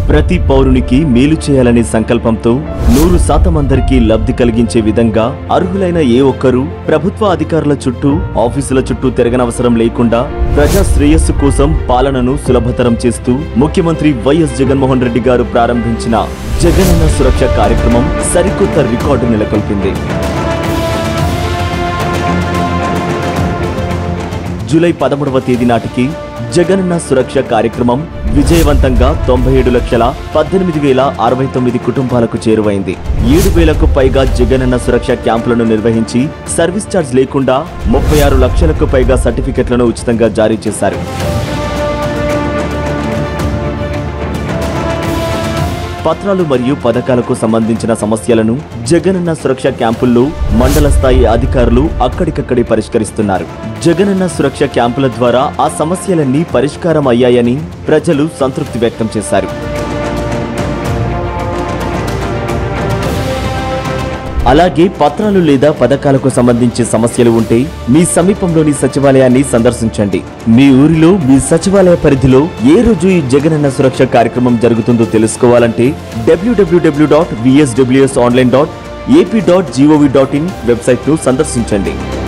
ప్రతి పౌరునికి మేలు చేయాలనే సంకల్పంతో నూరు శాతం అందరికీ లబ్ధి కలిగించే విధంగా అర్హులైన ఏ ఒక్కరూ ప్రభుత్వ అధికారుల చుట్టూ ఆఫీసుల చుట్టూ తిరగనవసరం లేకుండా ప్రజా శ్రేయస్సు కోసం పాలనను సులభతరం చేస్తూ ముఖ్యమంత్రి వైఎస్ జగన్మోహన్ రెడ్డి గారు ప్రారంభించిన జగనన్న సురక్ష కార్యక్రమం సరికొత్త రికార్డు నెలకొల్పింది జూలై పదమూడవ తేదీ నాటికి జగనన్న సురక్ష కార్యక్రమం విజయవంతంగా తొంభై ఏడు లక్షల పద్దెనిమిది వేల అరవై తొమ్మిది కుటుంబాలకు చేరువైంది ఏడు వేలకు పైగా జగనన్న సురక్ష క్యాంపులను నిర్వహించి సర్వీస్ ఛార్జ్ లేకుండా ముప్పై ఆరు లక్షలకు పైగా సర్టిఫికెట్లను ఉచితంగా జారీ చేశారు పత్రాలు మరియు పథకాలకు సంబంధించిన సమస్యలను జగనన్న సురక్ష క్యాంపుల్లో మండల స్థాయి అధికారులు అక్కడికక్కడే పరిష్కరిస్తున్నారు జగనన్న సురక్ష క్యాంపుల ద్వారా ఆ సమస్యలన్నీ పరిష్కారం అయ్యాయని ప్రజలు సంతృప్తి వ్యక్తం చేశారు అలాగే పత్రాలు లేదా పథకాలకు సంబంధించి సమస్యలు ఉంటే మీ సమీపంలోని సచివాలయాన్ని సందర్శించండి మీ ఊరిలో మీ సచివాలయ పరిధిలో ఏ రోజు ఈ జగనన్న సురక్ష కార్యక్రమం జరుగుతుందో తెలుసుకోవాలంటే WWW dot VSWS online dot AP dot gov dot in వెబ్సైట్ను సందర్శించండి